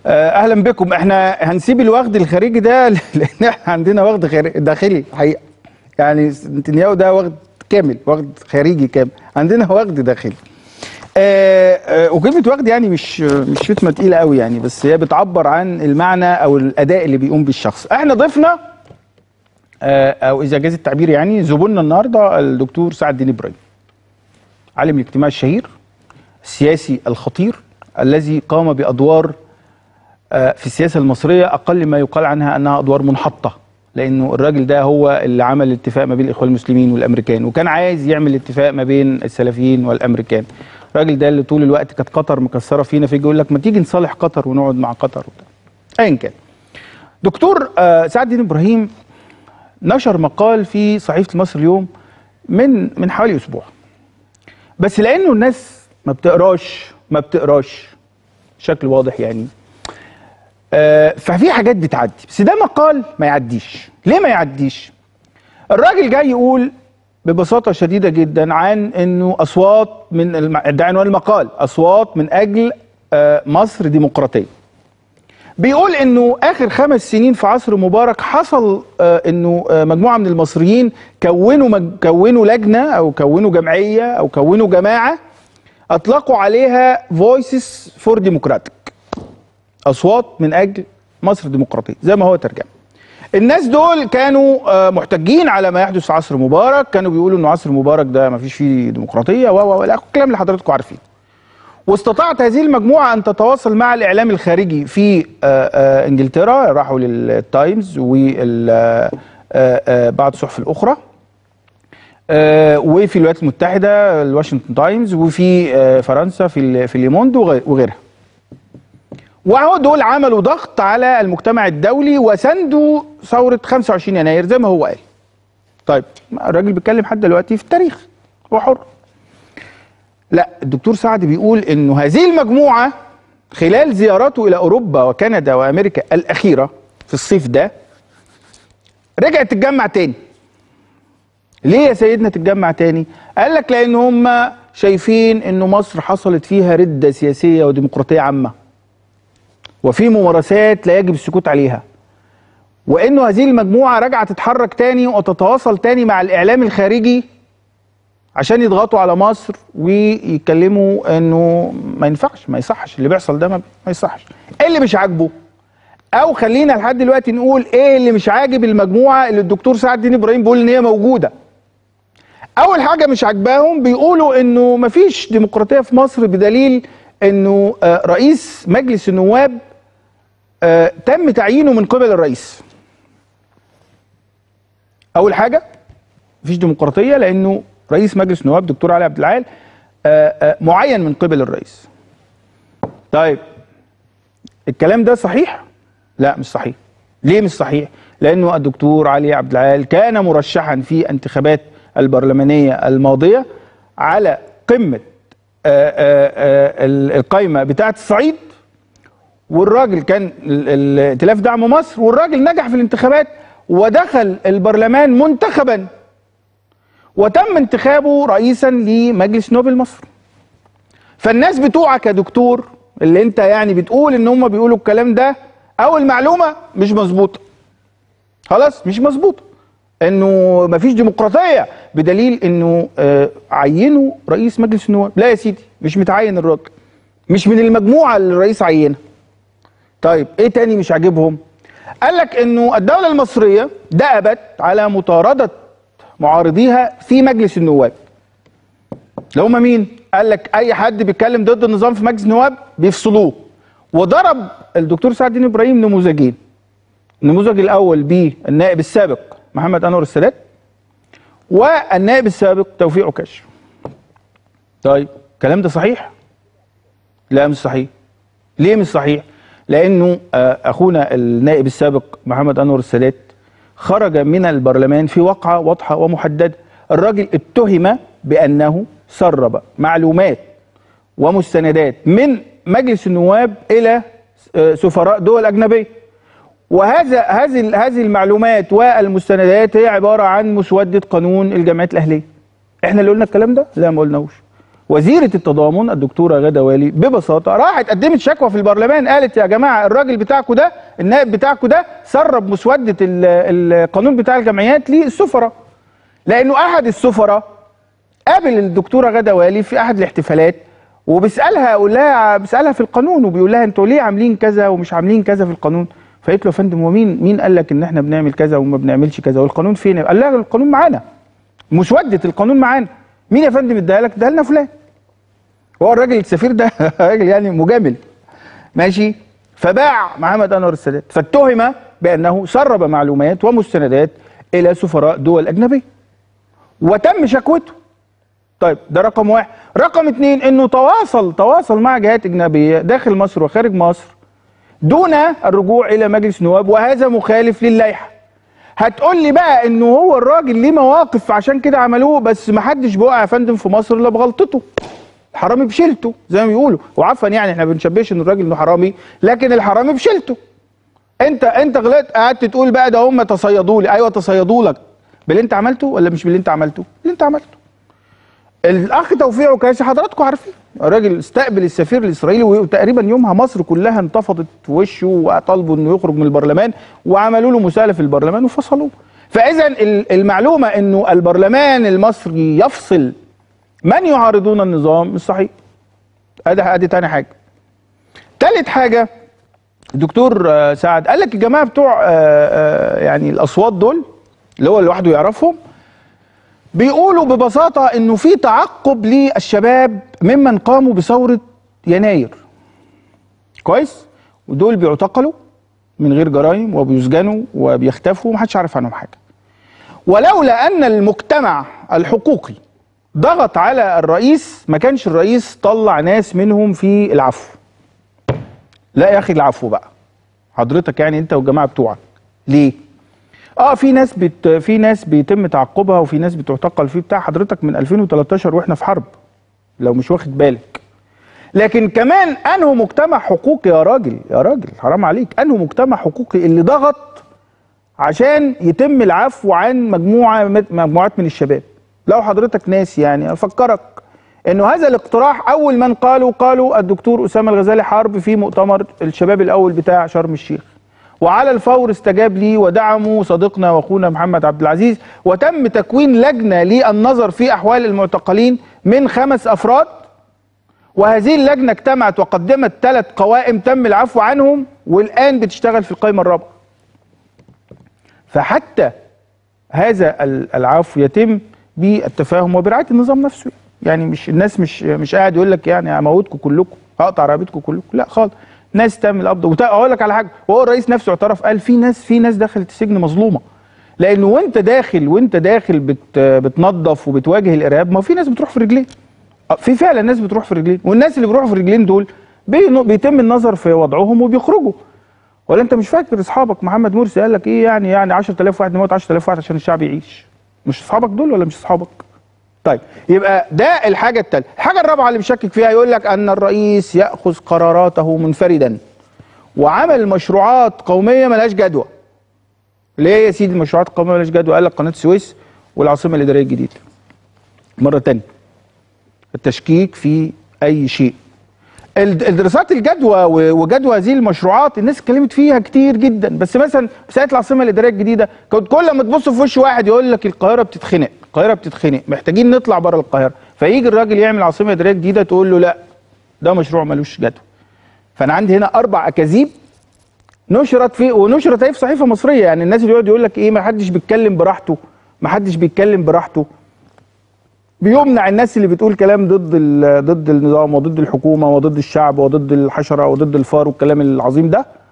آه، اهلا بكم احنا هنسيب الوغد الخارجي ده لان احنا عندنا وغد خارج- داخلي حقيقه يعني نتنياهو ده وغد كامل وغد خارجي كامل عندنا وغد داخلي آه، آه، وكلمه وغد يعني مش مش شتمه تقيله قوي يعني بس هي بتعبر عن المعنى او الاداء اللي بيقوم بالشخص احنا ضفنا آه، او اذا جاز التعبير يعني زبوننا النهارده الدكتور سعد الدين ابراهيم عالم الاجتماع الشهير السياسي الخطير الذي قام بادوار آه، في السياسه المصريه اقل ما يقال عنها انها ادوار منحطه لانه الراجل ده هو اللي عمل الاتفاق ما بين الاخوان المسلمين والامريكان وكان عايز يعمل اتفاق ما بين السلفيين والامريكان الراجل ده اللي طول الوقت كانت قطر مكسره فينا فيجي يقول لك ما تيجي نصالح قطر ونقعد مع قطر وبتاع ايا كان دكتور آه، سعد الدين ابراهيم نشر مقال في صحيفه مصر اليوم من من حوالي اسبوع بس لانه الناس ما بتقراش ما بتقراش بشكل واضح يعني آه، ففي حاجات بتعدي بس ده مقال ما يعديش ليه ما يعديش الراجل جاي يقول ببساطه شديده جدا عن انه اصوات من الم... ده عنوان المقال اصوات من اجل آه، مصر ديمقراطيه بيقول انه اخر خمس سنين في عصر مبارك حصل آه، انه آه، مجموعه من المصريين كونوا مج... كونوا لجنه او كونوا جمعيه او كونوا جماعه اطلقوا عليها فويسز فور ديموكراتيك اصوات من اجل مصر ديمقراطيه زي ما هو ترجمه الناس دول كانوا آه، محتجين على ما يحدث في عصر مبارك كانوا بيقولوا انه عصر مبارك ده ما فيش فيه ديمقراطيه و و و الى آخره، الكلام اللي حضراتكم عارفينه واستطاعت هذه المجموعه ان تتواصل مع الاعلام الخارجي في آه، آه، انجلترا راحوا للتايمز وبعض الصحف الاخرى آه، وفي الولايات المتحده الواشنطن تايمز وفي آه، فرنسا في ال- في ليموند وغير- وغيرها وهو دول عملوا ضغط على المجتمع الدولي وساندوا ثوره 25 يناير زي ما هو قال طيب الراجل بيتكلم حد دلوقتي في التاريخ هو حر لا الدكتور سعد بيقول انه هذه المجموعه خلال زياراته الى اوروبا وكندا وامريكا الاخيره في الصيف ده رجعت تتجمع تاني ليه يا سيدنا تتجمع تاني قال لك لان هم شايفين انه مصر حصلت فيها رده سياسيه وديمقراطيه عامه وفي ممارسات لا يجب السكوت عليها وانه هذه المجموعه راجعه تتحرك تاني وتتواصل تاني مع الاعلام الخارجي عشان يضغطوا على مصر ويتكلموا انه ما ينفعش ما يصحش اللي بيحصل ده ما ما يصحش ايه اللي مش عاجبه او خلينا لحد دلوقتي نقول ايه اللي مش عاجب المجموعه اللي الدكتور سعد الدين ابراهيم بيقول ان هي موجوده اول حاجه مش عاجباهم بيقولوا انه مفيش ديمقراطيه في مصر بدليل انه آه، رئيس مجلس النواب آه، تم تعيينه من قبل الرئيس اول حاجه مفيش ديمقراطيه لانه رئيس مجلس النواب دكتور علي عبد العال آه، آه، معين من قبل الرئيس طيب الكلام ده صحيح لا مش صحيح ليه مش صحيح لانه الدكتور علي عبد العال كان مرشحا في انتخابات البرلمانيه الماضيه على قمه آه، آه، آه، ال- القايمه بتاعه الصعيد والراجل كان ال- ال- ائتلاف دعم مصر والراجل نجح في الانتخابات ودخل البرلمان منتخبا وتم انتخابه رئيسا لمجلس نوبل مصر فالناس بتوعك يا دكتور اللي انت يعني بتقول ان هم بيقولوا الكلام ده او المعلومه مش مظبوطه خلاص مش مظبوطه انه مفيش ديمقراطيه بدليل انه آه عينوا رئيس مجلس النواب لا يا سيدي مش متعين الراجل مش من المجموعه اللي الرئيس عينها طيب ايه تاني مش عاجبهم قال لك انه الدوله المصريه دأبت على مطارده معارضيها في مجلس النواب اللي هم مين قال لك اي حد بيتكلم ضد النظام في مجلس النواب بيفصلوه وضرب الدكتور سعد الدين ابراهيم نموذجين النموذج الاول بالنائب السابق محمد انور السادات والنائب السابق توفيق عكاش طيب الكلام ده صحيح لا مش صحيح ليه مش صحيح لانه آه، اخونا النائب السابق محمد انور السادات خرج من البرلمان في وقعه واضحه ومحدده الراجل اتهم بانه سرب معلومات ومستندات من مجلس النواب الى آه، سفراء دول اجنبيه وهذا هذه هذه المعلومات والمستندات هي عباره عن مسوده قانون الجمعيات الاهليه احنا اللي قلنا الكلام ده لا ما قلناهوش وزيره التضامن الدكتوره غاده والي ببساطه راحت قدمت شكوى في البرلمان قالت يا جماعه الراجل بتاعكم ده النائب بتاعكم ده سرب مسوده ال- القانون بتاع الجمعيات للسفراء لانه احد السفراء قابل الدكتوره غاده والي في احد الاحتفالات وبيسالها يقول لها بيسالها في القانون وبيقول لها انتوا ليه عاملين كذا ومش عاملين كذا في القانون فقالت له يا فندم هو مين مين قال لك ان احنا بنعمل كذا وما بنعملش كذا والقانون فين قال لها القانون معانا مسوده القانون معانا مين يا فندم اداها لك اداها لنا فلان هو الراجل السفير ده راجل يعني مجامل ماشي فباع محمد انور السادات فاتهم بانه سرب معلومات ومستندات الى سفراء دول اجنبيه وتم شكوته طيب ده رقم واحد رقم اتنين انه تواصل تواصل مع جهات اجنبيه داخل مصر وخارج مصر دون الرجوع الى مجلس النواب وهذا مخالف للائحه هتقول لي بقى انه هو الراجل ليه مواقف عشان كده عملوه بس ما حدش بيقع يا فندم في مصر الا بغلطته الحرامي بشيلته زي ما بيقولوا وعفوا يعني احنا ما بنشبهش ان الراجل انه حرامي لكن الحرامي بشيلته انت انت غلطت قعدت تقول بقى ده هم تصيدوا لي ايوه تصيدوا لك باللي انت عملته ولا مش باللي انت عملته اللي انت عملته الاخ توفيق عكاشي حضراتكم عارفين الراجل استقبل السفير الاسرائيلي وتقريبا يومها مصر كلها انتفضت في وشه وطالبوا انه يخرج من البرلمان وعملوا له مساله في البرلمان وفصلوه فاذا ال- المعلومه انه البرلمان المصري يفصل من يعارضون النظام مش صحيح ادي ادي تاني حاجه تالت حاجه الدكتور آه، سعد قال لك يا جماعه بتوع آه، آه، يعني الاصوات دول اللي هو لوحده يعرفهم بيقولوا ببساطه انه في تعقب للشباب ممن قاموا بثوره يناير كويس ودول بيعتقلوا من غير جرائم وبيسجنوا وبيختفوا ومحدش عارف عنهم حاجه ولولا ان المجتمع الحقوقي ضغط على الرئيس ما كانش الرئيس طلع ناس منهم في العفو لا يا اخي العفو بقى حضرتك يعني انت والجماعه بتوعك ليه اه في ناس بت في ناس بيتم تعقبها وفي ناس بتعتقل في بتاع حضرتك من 2013 واحنا في حرب لو مش واخد بالك لكن كمان انه مجتمع حقوقي يا راجل يا راجل حرام عليك انه مجتمع حقوقي اللي ضغط عشان يتم العفو عن مجموعه مجموعات من الشباب لو حضرتك ناس يعني افكرك انه هذا الاقتراح اول من قالوا قالوا الدكتور اسامه الغزالي حرب في مؤتمر الشباب الاول بتاع شرم الشيخ وعلى الفور استجاب لي ودعموا صديقنا واخونا محمد عبد العزيز وتم تكوين لجنه للنظر في احوال المعتقلين من خمس افراد وهذه اللجنه اجتمعت وقدمت ثلاث قوائم تم العفو عنهم والان بتشتغل في القائمه الرابعه فحتى هذا ال- العفو يتم بالتفاهم وبرعايه النظام نفسه يعني مش الناس مش مش قاعد يقول لك يعني هموتكم كلكم هقطع رقبتكم كلكم لا خالص ناس تعمل قبض وت- اقول لك على حاجه وهو الرئيس نفسه اعترف قال في ناس في ناس دخلت السجن مظلومه لانه وانت داخل وانت داخل بت بتنظف وبتواجه الارهاب ما في ناس بتروح في رجلين آه، في فعلا ناس بتروح في رجلين والناس اللي بيروحوا في رجلين دول بين- بيتم النظر في وضعهم وبيخرجوا ولا انت مش فاكر اصحابك محمد مرسي قال لك ايه يعني يعني 10000 واحد نموت 10000 واحد عشان الشعب يعيش مش اصحابك دول ولا مش اصحابك طيب يبقى ده الحاجه الثالثه الحاجه الرابعه اللي بيشكك فيها يقول لك ان الرئيس ياخذ قراراته منفردا وعمل مشروعات قوميه ملهاش جدوى ليه يا سيدي المشروعات القوميه ملهاش جدوى قال لك قناه السويس والعاصمه الاداريه الجديده مره تانية التشكيك في اي شيء الد- الدراسات الجدوى و- وجدوى هذه المشروعات الناس اتكلمت فيها كتير جدا بس مثلا في ساعه العاصمه الاداريه الجديده كنت كل ما تبص في وش واحد يقول لك القاهره بتتخنق القاهره بتتخنق محتاجين نطلع بره القاهره فيجي الراجل يعمل عاصمه اداريه جديده تقول له لا ده مشروع ملوش جدوى فانا عندي هنا اربع اكاذيب نشرت في ونشرت اهي في صحيفه مصريه يعني الناس اللي يقعد يقول لك ايه ما حدش بيتكلم براحته ما حدش بيتكلم براحته بيمنع الناس اللي بتقول كلام ضد ال- ضد النظام وضد الحكومه وضد الشعب وضد الحشره وضد الفار والكلام العظيم ده